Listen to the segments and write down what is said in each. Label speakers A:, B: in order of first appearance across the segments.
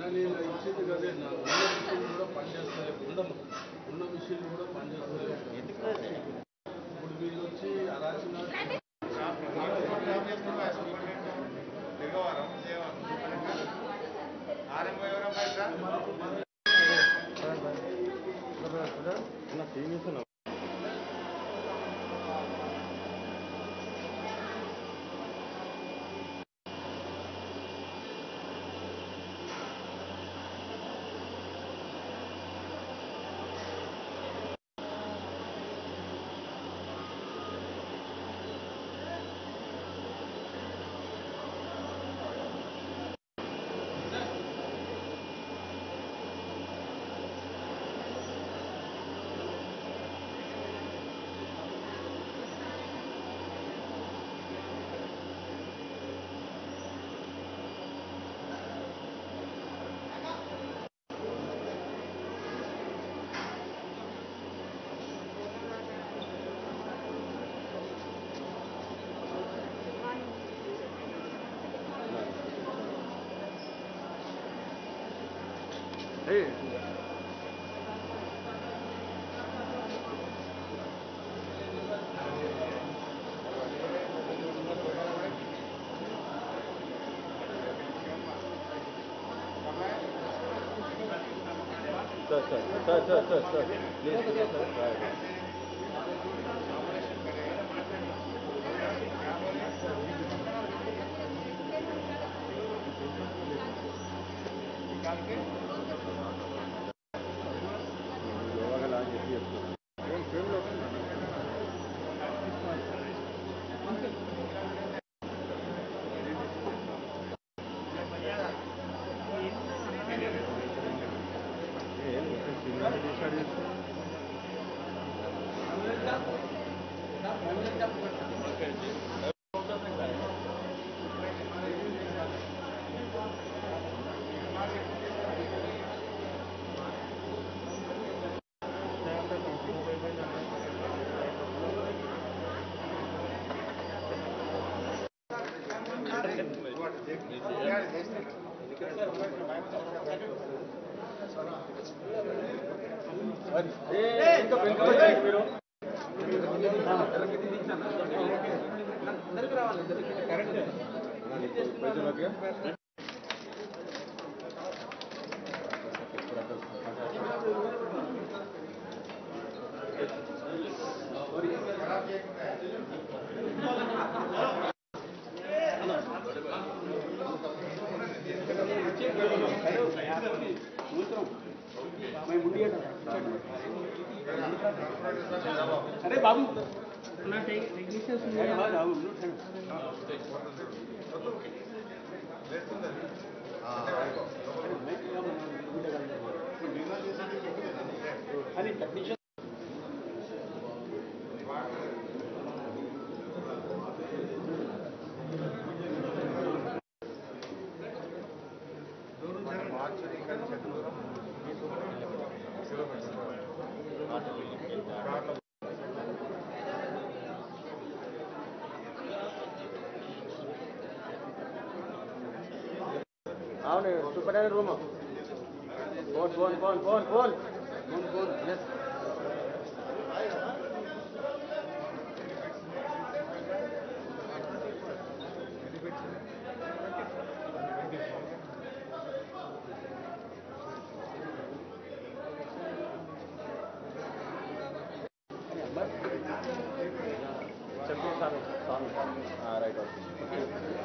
A: నేను ఇచ్చింది కదే నా ఉన్న మిషన్ కూడా పనిచేస్తలేదు ఉండము ఉన్న మిషన్ కూడా పనిచేస్తలేదు ఇప్పుడు వీళ్ళు వచ్చి రాసిన
B: sir sir sir sir sir sir please sir yoga launch చేసి చెప్తున్నాను ఏం ఫ్రేమ్లో వస్తుంది ఏం సినిమా డిసైడ్ చేస్తున్నా
C: अरे बाबू अपना टेक्नीशियन सुनिए बाबू अरे टेक्नीशियन
B: అవును superintendent room phone phone phone phone phone phone phone yes చెప్పు స్వామి స్వామి రైట్ ఓకే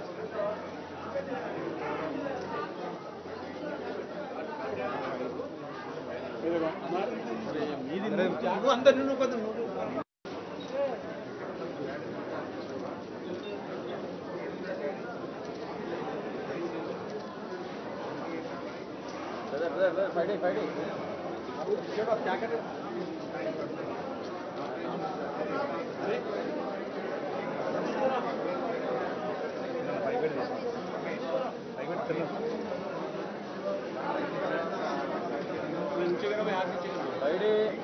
C: అందరు నువ్వు కొంత నువ్వు
B: brother brother brother fighting fighting
C: चलो आप क्या कर रहे हो नीचे करो मैं हाथ नीचे करो
B: फाइटिंग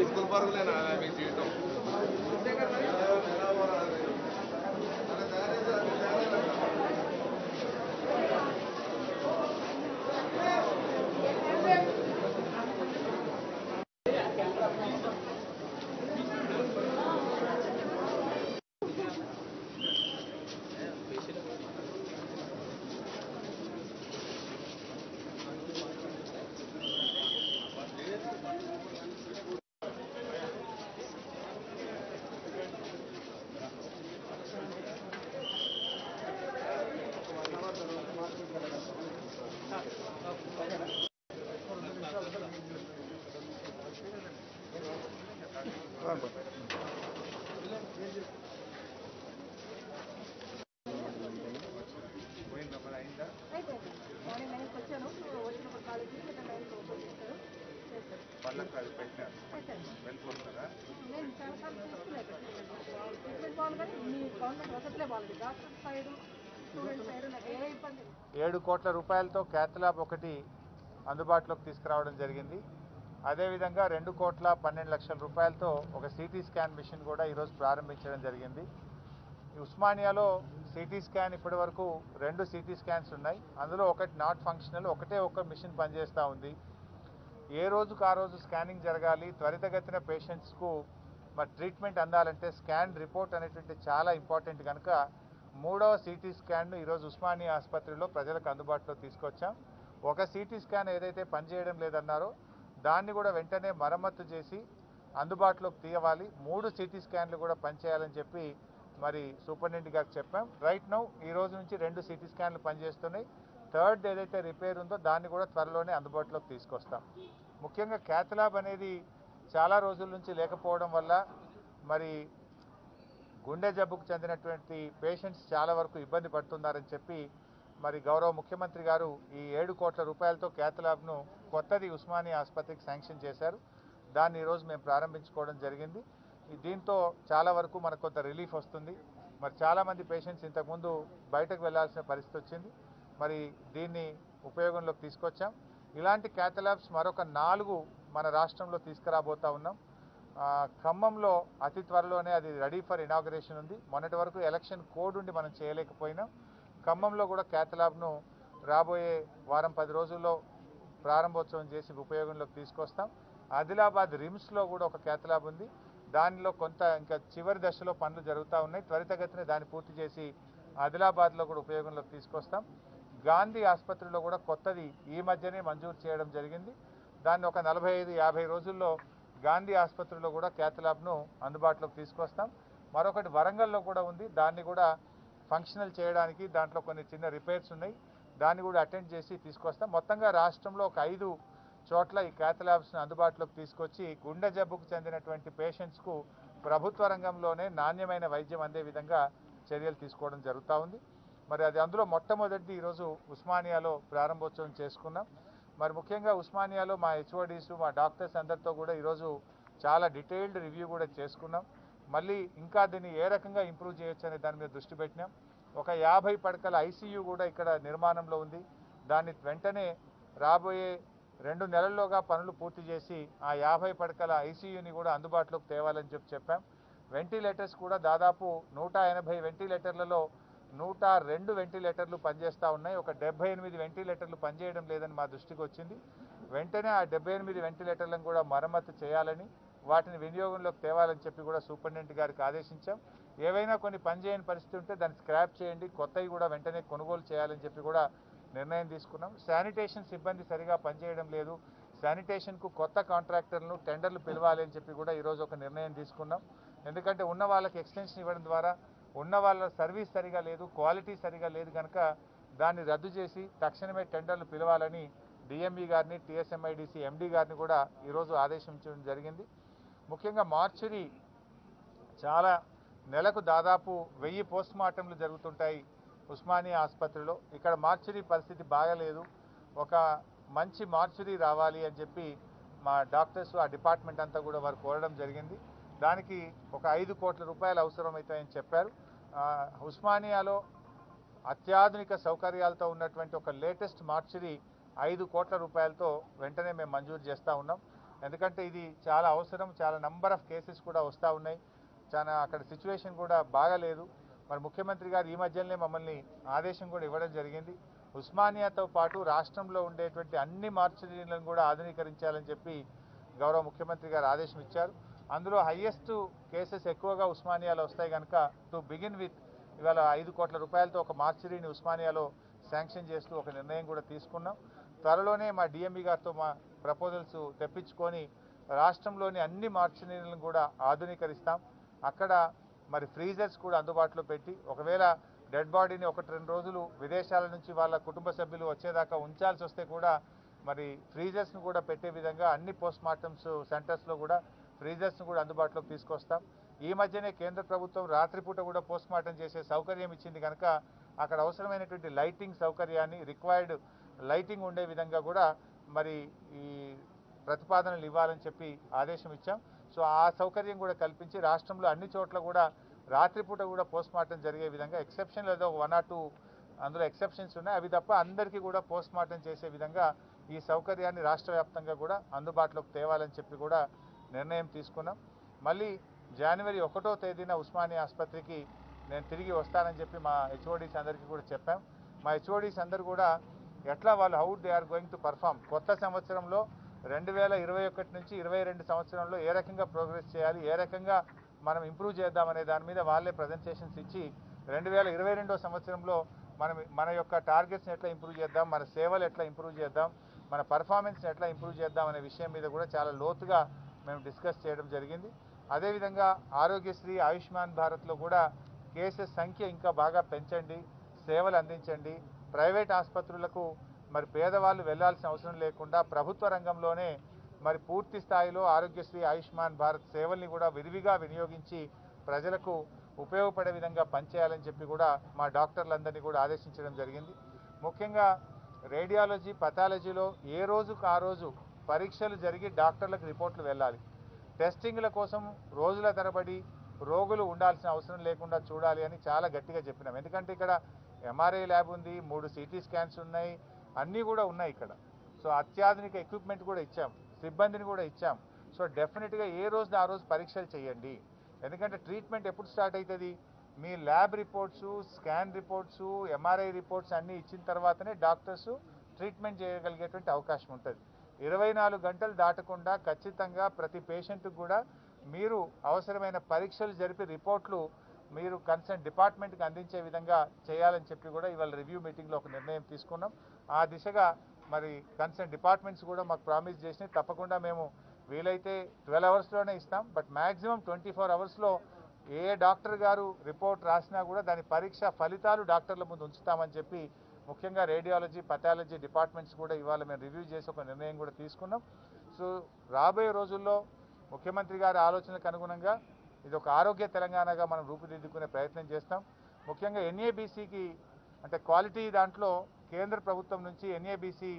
D: సింగిల్ పరుగులేనా మీ జీవితం
E: అయిపోయింది మార్నింగ్ నైన్కి వచ్చాను వచ్చినప్పుడు కాలేజీ ఇక్కడ నైన్కి ఓపెన్ చేశారు చేశారు
D: వాళ్ళకి అది పెట్టారు
E: పెట్టాను
D: వెళ్ళిపోతారా
E: నేను చాలాసార్లు తీసుకునే ట్రీట్మెంట్ బాగుంది కానీ మీ గవర్నమెంట్ వసతులే బాగుంది డాక్టర్ సైడ్ స్టూడెంట్ సైడ్ నాకు ఏ ఇబ్బంది లేదు.
F: ఏడు కోట్ల రూపాయలతో క్యాత్ ల్యాబ్ ఒకటి అందుబాటులోకి తీసుకురావడం జరిగింది అదేవిధంగా రెండు కోట్ల పన్నెండు లక్షల రూపాయలతో ఒక సిటీ స్కాన్ మిషన్ కూడా ఈరోజు ప్రారంభించడం జరిగింది ఈ ఉస్మానియాలో సిటీ స్కాన్ ఇప్పటి వరకు రెండు సిటీ స్కాన్స్ ఉన్నాయి అందులో ఒకటి నాట్ ఫంక్షనల్ ఒకటే ఒక మిషన్ పనిచేస్తూ ఉంది ఏ రోజుకు ఆ రోజు స్కానింగ్ జరగాలి త్వరితగతిన పేషెంట్స్కు మరి ట్రీట్మెంట్ అందాలంటే స్కాన్ రిపోర్ట్ అనేటువంటి చాలా ఇంపార్టెంట్ కనుక మూడవ సిటీ స్కాన్ను ఈరోజు ఉస్మానియా ఆసుపత్రిలో ప్రజలకు అందుబాటులో తీసుకొచ్చాం ఒక సిటీ స్కాన్ ఏదైతే పనిచేయడం లేదన్నారో దాన్ని కూడా వెంటనే మరమ్మతు చేసి అందుబాటులోకి తీయవాలి మూడు సిటీ స్కాన్లు కూడా పనిచేయాలని చెప్పి మరి సూపరింటెండెంట్ గారికి చెప్పాం రైట్ నౌ ఈ రోజు నుంచి రెండు సిటీ స్కాన్లు పనిచేస్తున్నాయి థర్డ్ ఏదైతే రిపేర్ ఉందో దాన్ని కూడా త్వరలోనే అందుబాటులోకి తీసుకొస్తాం ముఖ్యంగా క్యాథలాబ్ అనేది చాలా రోజుల నుంచి లేకపోవడం వల్ల మరి గుండె జబ్బుకు చెందినటువంటి పేషెంట్స్ చాలా వరకు ఇబ్బంది పడుతున్నారని చెప్పి మరి గౌరవ ముఖ్యమంత్రి గారు ఈ ఏడు కోట్ల రూపాయలతో క్యాథలాబ్ను కొత్తది ఉస్మానియా ఆసుపత్రికి శాంక్షన్ చేశారు దాన్ని ఈరోజు మేము ప్రారంభించుకోవడం జరిగింది ఈ దీంతో చాలా వరకు మనకు కొంత రిలీఫ్ వస్తుంది మరి చాలామంది పేషెంట్స్ ఇంతకుముందు బయటకు వెళ్ళాల్సిన పరిస్థితి వచ్చింది మరి దీన్ని ఉపయోగంలోకి తీసుకొచ్చాం ఇలాంటి క్యాథలాబ్స్ మరొక నాలుగు మన రాష్ట్రంలో తీసుకురాబోతా ఉన్నాం ఆ, ఖమ్మంలో అతి త్వరలోనే అది రెడీ ఫర్ ఇనాగ్రేషన్ ఉంది మొన్నటి వరకు ఎలక్షన్ కోడ్ ఉండి మనం చేయలేకపోయినాం ఖమ్మంలో కూడా క్యాథలాబ్ను రాబోయే వారం పది రోజుల్లో ప్రారంభోత్సవం చేసి ఉపయోగంలోకి తీసుకొస్తాం ఆదిలాబాద్ రిమ్స్లో కూడా ఒక క్యాథలాబ్ ఉంది దానిలో కొంత ఇంకా చివరి దశలో పనులు జరుగుతూ ఉన్నాయి త్వరితగతిన దాన్ని పూర్తి చేసి ఆదిలాబాద్లో కూడా ఉపయోగంలోకి తీసుకొస్తాం గాంధీ ఆసుపత్రిలో కూడా కొత్తది ఈ మధ్యనే మంజూరు చేయడం జరిగింది దాన్ని ఒక నలభై ఐదు యాభై రోజుల్లో గాంధీ ఆసుపత్రిలో కూడా క్యాథలాబ్ను అందుబాటులోకి తీసుకొస్తాం మరొకటి వరంగల్లో కూడా ఉంది దాన్ని కూడా ఫంక్షనల్ చేయడానికి దాంట్లో కొన్ని చిన్న రిపేర్స్ ఉన్నాయి దాన్ని కూడా అటెండ్ చేసి తీసుకొస్తాం మొత్తంగా రాష్ట్రంలో ఒక ఐదు చోట్ల ఈ క్యాథలాబ్స్ను అందుబాటులోకి తీసుకొచ్చి గుండె జబ్బుకు చెందినటువంటి పేషెంట్స్కు ప్రభుత్వ రంగంలోనే నాణ్యమైన వైద్యం అందే విధంగా చర్యలు తీసుకోవడం జరుగుతూ ఉంది మరి అది అందులో మొట్టమొదటిది ఈరోజు ఉస్మానియాలో ప్రారంభోత్సవం చేసుకున్నాం మరి ముఖ్యంగా ఉస్మానియాలో మా హెచ్ఓడీస్ మా డాక్టర్స్ అందరితో కూడా ఈరోజు చాలా డీటెయిల్డ్ రివ్యూ కూడా చేసుకున్నాం మళ్ళీ ఇంకా దీన్ని ఏ రకంగా ఇంప్రూవ్ చేయొచ్చు అనే దాని మీద దృష్టి పెట్టినాం ఒక యాభై పడకల ఐసీయూ కూడా ఇక్కడ నిర్మాణంలో ఉంది దాన్ని వెంటనే రాబోయే రెండు నెలల్లోగా పనులు పూర్తి చేసి ఆ యాభై పడకల ఐసీయూని కూడా అందుబాటులోకి తేవాలని చెప్పి చెప్పాం వెంటిలేటర్స్ కూడా దాదాపు నూట ఎనభై వెంటిలేటర్లలో నూట రెండు వెంటిలేటర్లు పనిచేస్తూ ఉన్నాయి ఒక డెబ్బై ఎనిమిది వెంటిలేటర్లు పనిచేయడం లేదని మా దృష్టికి వచ్చింది వెంటనే ఆ డెబ్బై ఎనిమిది వెంటిలేటర్లను కూడా మరమ్మతు చేయాలని వాటిని వినియోగంలోకి తేవాలని చెప్పి కూడా సూపరింటెండెంట్ గారికి ఆదేశించాం ఏవైనా కొన్ని పనిచేయని పరిస్థితి ఉంటే దాన్ని స్క్రాప్ చేయండి కొత్తవి కూడా వెంటనే కొనుగోలు చేయాలని చెప్పి కూడా నిర్ణయం తీసుకున్నాం శానిటేషన్ సిబ్బంది సరిగా పనిచేయడం లేదు శానిటేషన్కు కొత్త కాంట్రాక్టర్లను టెండర్లు పిలవాలి అని చెప్పి కూడా ఈరోజు ఒక నిర్ణయం తీసుకున్నాం ఎందుకంటే ఉన్న వాళ్ళకి ఎక్స్టెన్షన్ ఇవ్వడం ద్వారా ఉన్న వాళ్ళ సర్వీస్ సరిగా లేదు క్వాలిటీ సరిగా లేదు కనుక దాన్ని రద్దు చేసి తక్షణమే టెండర్లు పిలవాలని డిఎంఈ గారిని టీఎస్ఎంఐడిసి ఎండి గారిని కూడా ఈరోజు ఆదేశించడం జరిగింది ముఖ్యంగా మార్చురీ చాలా నెలకు దాదాపు వెయ్యి పోస్ట్ మార్టంలు జరుగుతుంటాయి ఉస్మానియా ఆసుపత్రిలో ఇక్కడ మార్చురీ పరిస్థితి బాగలేదు ఒక మంచి మార్చురీ రావాలి అని చెప్పి మా డాక్టర్స్ ఆ డిపార్ట్మెంట్ అంతా కూడా వారు కోరడం జరిగింది దానికి ఒక ఐదు కోట్ల రూపాయలు అవసరమవుతాయని చెప్పారు ఆ, ఉస్మానియాలో అత్యాధునిక సౌకర్యాలతో ఉన్నటువంటి ఒక లేటెస్ట్ మార్చురీ ఐదు కోట్ల రూపాయలతో వెంటనే మేము మంజూరు చేస్తూ ఉన్నాం ఎందుకంటే ఇది చాలా అవసరం చాలా నంబర్ ఆఫ్ కేసెస్ కూడా వస్తూ ఉన్నాయి చాలా అక్కడ సిచ్యువేషన్ కూడా బాగాలేదు మరి ముఖ్యమంత్రి గారు ఈ మధ్యలోనే మమ్మల్ని ఆదేశం కూడా ఇవ్వడం జరిగింది ఉస్మానియాతో పాటు రాష్ట్రంలో ఉండేటువంటి అన్ని మార్చురీలను కూడా ఆధునీకరించాలని చెప్పి గౌరవ ముఖ్యమంత్రి గారు ఆదేశం ఇచ్చారు అందులో హయ్యెస్ట్ కేసెస్ ఎక్కువగా ఉస్మానియాలో వస్తాయి కనుక టు బిగిన్ విత్ ఇవాళ ఐదు కోట్ల రూపాయలతో ఒక మార్చురీని ఉస్మానియాలో శాంక్షన్ చేస్తూ ఒక నిర్ణయం కూడా తీసుకున్నాం త్వరలోనే మా డిఎంఈ గారితో మా ప్రపోజల్స్ తెప్పించుకొని రాష్ట్రంలోని అన్ని మార్చురీలను కూడా ఆధునీకరిస్తాం అక్కడ మరి ఫ్రీజర్స్ కూడా అందుబాటులో పెట్టి ఒకవేళ డెడ్ బాడీని ఒకటి రెండు రోజులు విదేశాల నుంచి వాళ్ళ కుటుంబ సభ్యులు వచ్చేదాకా ఉంచాల్సి వస్తే కూడా మరి ఫ్రీజర్స్ను కూడా పెట్టే విధంగా అన్ని పోస్ట్ మార్టమ్స్ సెంటర్స్లో కూడా ఫ్రీజర్స్ను కూడా అందుబాటులోకి తీసుకొస్తాం ఈ మధ్యనే కేంద్ర ప్రభుత్వం రాత్రిపూట కూడా పోస్ట్ మార్టం చేసే సౌకర్యం ఇచ్చింది కనుక అక్కడ అవసరమైనటువంటి లైటింగ్ సౌకర్యాన్ని రిక్వైర్డ్ లైటింగ్ ఉండే విధంగా కూడా మరి ఈ ప్రతిపాదనలు ఇవ్వాలని చెప్పి ఆదేశం ఇచ్చాం సో ఆ సౌకర్యం కూడా కల్పించి రాష్ట్రంలో అన్ని చోట్ల కూడా రాత్రిపూట కూడా పోస్ట్ మార్టం జరిగే విధంగా ఎక్సెప్షన్ ఏదో వన్ ఆర్ టూ అందులో ఎక్సెప్షన్స్ ఉన్నాయి అవి తప్ప అందరికీ కూడా పోస్ట్ మార్టం చేసే విధంగా ఈ సౌకర్యాన్ని రాష్ట్ర వ్యాప్తంగా కూడా అందుబాటులోకి తేవాలని చెప్పి కూడా నిర్ణయం తీసుకున్నాం మళ్ళీ జనవరి ఒకటో తేదీన ఉస్మానియా ఆసుపత్రికి నేను తిరిగి వస్తానని చెప్పి మా హెచ్ఓడీస్ అందరికీ కూడా చెప్పాం మా హెచ్ఓడీస్ అందరూ కూడా ఎట్లా వాళ్ళు how they are going to perform కొత్త సంవత్సరంలో రెండు వేల ఇరవై ఒకటి నుంచి ఇరవై రెండు సంవత్సరంలో ఏ రకంగా ప్రోగ్రెస్ చేయాలి ఏ రకంగా మనం ఇంప్రూవ్ చేద్దామనే దాని మీద వాళ్ళే ప్రజెంటేషన్స్ ఇచ్చి రెండు వేల ఇరవై రెండో సంవత్సరంలో మనం మన యొక్క టార్గెట్స్ని ఎట్లా ఇంప్రూవ్ చేద్దాం మన సేవలు ఎట్లా ఇంప్రూవ్ చేద్దాం మన పర్ఫార్మెన్స్ని ఎట్లా ఇంప్రూవ్ చేద్దాం అనే విషయం మీద కూడా చాలా లోతుగా మేము డిస్కస్ చేయడం జరిగింది అదేవిధంగా ఆరోగ్యశ్రీ ఆయుష్మాన్ భారత్లో కూడా కేసెస్ సంఖ్య ఇంకా బాగా పెంచండి సేవలు అందించండి ప్రైవేట్ ఆసుపత్రులకు మరి పేదవాళ్ళు వెళ్లాల్సిన అవసరం లేకుండా ప్రభుత్వ రంగంలోనే మరి పూర్తి స్థాయిలో ఆరోగ్యశ్రీ ఆయుష్మాన్ భారత్ సేవల్ని కూడా విరివిగా వినియోగించి ప్రజలకు ఉపయోగపడే విధంగా పనిచేయాలని చెప్పి కూడా మా డాక్టర్లందరినీ కూడా ఆదేశించడం జరిగింది ముఖ్యంగా రేడియాలజీ పథాలజీలో ఏ రోజుకు ఆ రోజు పరీక్షలు జరిగి డాక్టర్లకు రిపోర్ట్లు వెళ్ళాలి టెస్టింగ్ల కోసం రోజుల తరబడి రోగులు ఉండాల్సిన అవసరం లేకుండా చూడాలి అని చాలా గట్టిగా చెప్పినాం ఎందుకంటే ఇక్కడ ఎంఆర్ఐ ల్యాబ్ ఉంది మూడు సిటీ స్కాన్స్ ఉన్నాయి అన్నీ కూడా ఉన్నాయి ఇక్కడ సో అత్యాధునిక ఎక్విప్మెంట్ కూడా ఇచ్చాం సిబ్బందిని కూడా ఇచ్చాం సో డెఫినెట్గా ఏ రోజున ఆ రోజు పరీక్షలు చేయండి ఎందుకంటే ట్రీట్మెంట్ ఎప్పుడు స్టార్ట్ అవుతుంది మీ lab reports scan reports MRI reports అన్నీ ఇచ్చిన తర్వాతనే డాక్టర్స్ ట్రీట్మెంట్ చేయగలిగేటువంటి అవకాశం ఉంటుంది ఇరవై నాలుగు గంటలు దాటకుండా ఖచ్చితంగా ప్రతి పేషెంట్కి కూడా మీరు అవసరమైన పరీక్షలు జరిపి రిపోర్ట్లు మీరు కన్సర్న్ డిపార్ట్మెంట్కి అందించే విధంగా చేయాలని చెప్పి కూడా ఇవాళ రివ్యూ మీటింగ్లో ఒక నిర్ణయం తీసుకున్నాం ఆ దిశగా మరి కన్సర్న్ డిపార్ట్మెంట్స్ కూడా మాకు ప్రామిస్ చేసినాయి తప్పకుండా మేము వీలైతే ట్వెల్వ్ అవర్స్లోనే ఇస్తాం బట్ మ్యాక్సిమం ట్వంటీ ఫోర్ అవర్స్లో ఏ డాక్టర్ గారు రిపోర్ట్ రాసినా కూడా దాని పరీక్ష ఫలితాలు డాక్టర్ల ముందు ఉంచుతామని చెప్పి ముఖ్యంగా రేడియాలజీ పథాలజీ డిపార్ట్మెంట్స్ కూడా ఇవాళ మేము రివ్యూ చేసి ఒక నిర్ణయం కూడా తీసుకున్నాం సో రాబోయే రోజుల్లో ముఖ్యమంత్రి గారి ఆలోచనలకు అనుగుణంగా ఇది ఒక ఆరోగ్య తెలంగాణగా మనం రూపుదిద్దుకునే ప్రయత్నం చేస్తాం ముఖ్యంగా ఎన్ఏబీసీకి అంటే క్వాలిటీ దాంట్లో కేంద్ర ప్రభుత్వం నుంచి ఎన్ఏబీసీ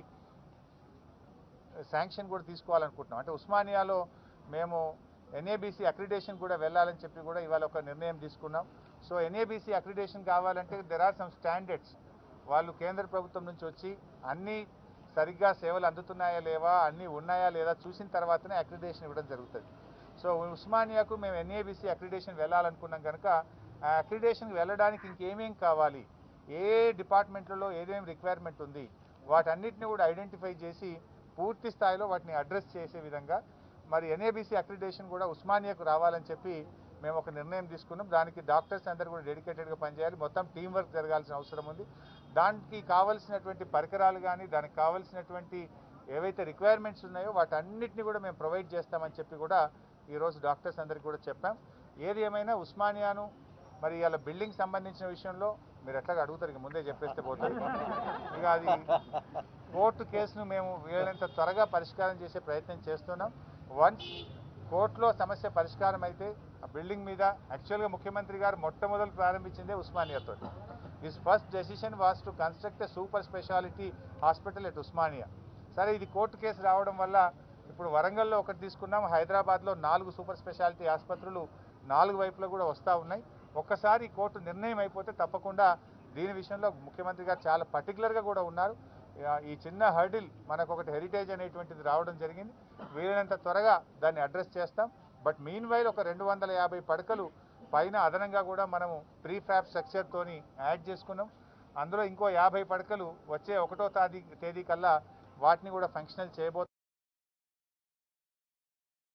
F: శాంక్షన్ కూడా తీసుకోవాలనుకుంటున్నాం అంటే ఉస్మానియాలో మేము ఎన్ఏబీసీ అక్రిడేషన్ కూడా వెళ్ళాలని చెప్పి కూడా ఇవాళ ఒక నిర్ణయం తీసుకున్నాం సో ఎన్ఏబీసీ అక్రిడేషన్ కావాలంటే దెర్ ఆర్ సమ్ స్టాండర్డ్స్ వాళ్ళు కేంద్ర ప్రభుత్వం నుంచి వచ్చి అన్నీ సరిగ్గా సేవలు అందుతున్నాయా లేవా అన్నీ ఉన్నాయా లేదా చూసిన తర్వాతనే అక్రిడేషన్ ఇవ్వడం జరుగుతుంది సో ఉస్మానియాకు మేము ఎన్ఏబీసీ అక్రిడేషన్ వెళ్ళాలనుకున్నాం కనుక ఆ అక్రిడేషన్కి వెళ్ళడానికి ఇంకేమేం కావాలి ఏ డిపార్ట్మెంట్లలో ఏదేం రిక్వైర్మెంట్ ఉంది వాటన్నిటిని కూడా ఐడెంటిఫై చేసి పూర్తి స్థాయిలో వాటిని అడ్రస్ చేసే విధంగా మరి ఎన్ఏబీసీ అక్రిడేషన్ కూడా ఉస్మానియాకు రావాలని చెప్పి మేము ఒక నిర్ణయం తీసుకున్నాం దానికి డాక్టర్స్ అందరూ కూడా డెడికేటెడ్గా పనిచేయాలి మొత్తం టీం వర్క్ జరగాల్సిన అవసరం ఉంది దానికి కావాల్సినటువంటి పరికరాలు కానీ దానికి కావాల్సినటువంటి ఏవైతే రిక్వైర్మెంట్స్ ఉన్నాయో వాటన్నిటిని కూడా మేము ప్రొవైడ్ చేస్తామని చెప్పి కూడా ఈరోజు డాక్టర్స్ అందరికీ కూడా చెప్పాం ఏది ఏమైనా ఉస్మానియాను మరి ఇవాళ బిల్డింగ్ సంబంధించిన విషయంలో మీరు ఎట్లాగా అడుగుతారు ఇక ముందే చెప్పేస్తే పోతారు ఇక అది కోర్టు కేసును మేము వీలైనంత త్వరగా పరిష్కారం చేసే ప్రయత్నం చేస్తున్నాం వన్స్ కోర్టులో సమస్య పరిష్కారం అయితే ఆ బిల్డింగ్ మీద యాక్చువల్గా ముఖ్యమంత్రి గారు మొట్టమొదలు ప్రారంభించిందే ఉస్మానియాతో his first decision was to construct a super speciality hospital at Osmania సరే ఇది కోర్టు కేసు రావడం వల్ల ఇప్పుడు వరంగల్లో ఒకటి తీసుకున్నాం హైదరాబాద్లో నాలుగు సూపర్ స్పెషాలిటీ ఆసుపత్రులు నాలుగు వైపులా కూడా వస్తూ ఉన్నాయి ఒక్కసారి కోర్టు నిర్ణయం అయిపోతే తప్పకుండా దీని విషయంలో ముఖ్యమంత్రి గారు చాలా పర్టికులర్గా కూడా ఉన్నారు ఆ, ఈ చిన్న హర్డిల్ మనకు ఒకటి హెరిటేజ్ అనేటువంటిది రావడం జరిగింది వీలైనంత త్వరగా దాన్ని అడ్రస్ చేస్తాం బట్ మీన్ వైల్ ఒక రెండు వందల యాభై పడకలు పైన అదనంగా కూడా మనము ప్రీ ఫ్యాబ్ స్ట్రక్చర్తోని యాడ్ చేసుకున్నాం అందులో ఇంకో యాభై పడకలు వచ్చే ఒకటో తేదీ తేదీ కల్లా వాటిని కూడా ఫంక్షనల్ చేయబో